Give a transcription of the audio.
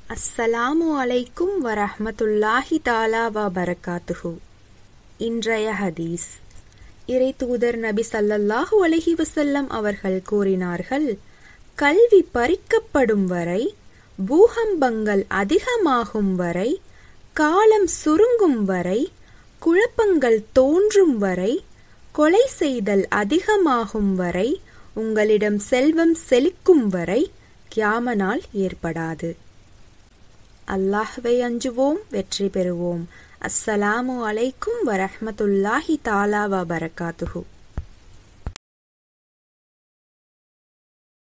அஸ்ஸலாமு அலைக்கும் வரஹ்மத்துல்லாஹி தாலா வ பரக்காத்துஹு இன்றைய ஹதீஸ் இறை தூதர் நபி ஸல்லல்லாஹு அலைஹி வஸல்லம் அவர்கள் கூறினார்கள் கல்வி பறிக்கப்படும் வரை பூகம்பங்கள் அதிகமாகும் வரை காலம் சுருங்கும் வரை குழப்பங்கள் தோன்றும் வரை கொலை செய்தல் அதிகமாகும் வரை உங்களிடம் செல்வம் செழிக்கும் வரை கியாம நாள் ஏற்படாது அல்லாஹ்வை அஞ்சுவோம் வெற்றி பெறுவோம் அஸ்ஸலாமு அலைக்கும் வரஹ்மத்துல்லாஹி தாலா வ பரக்காத்துஹு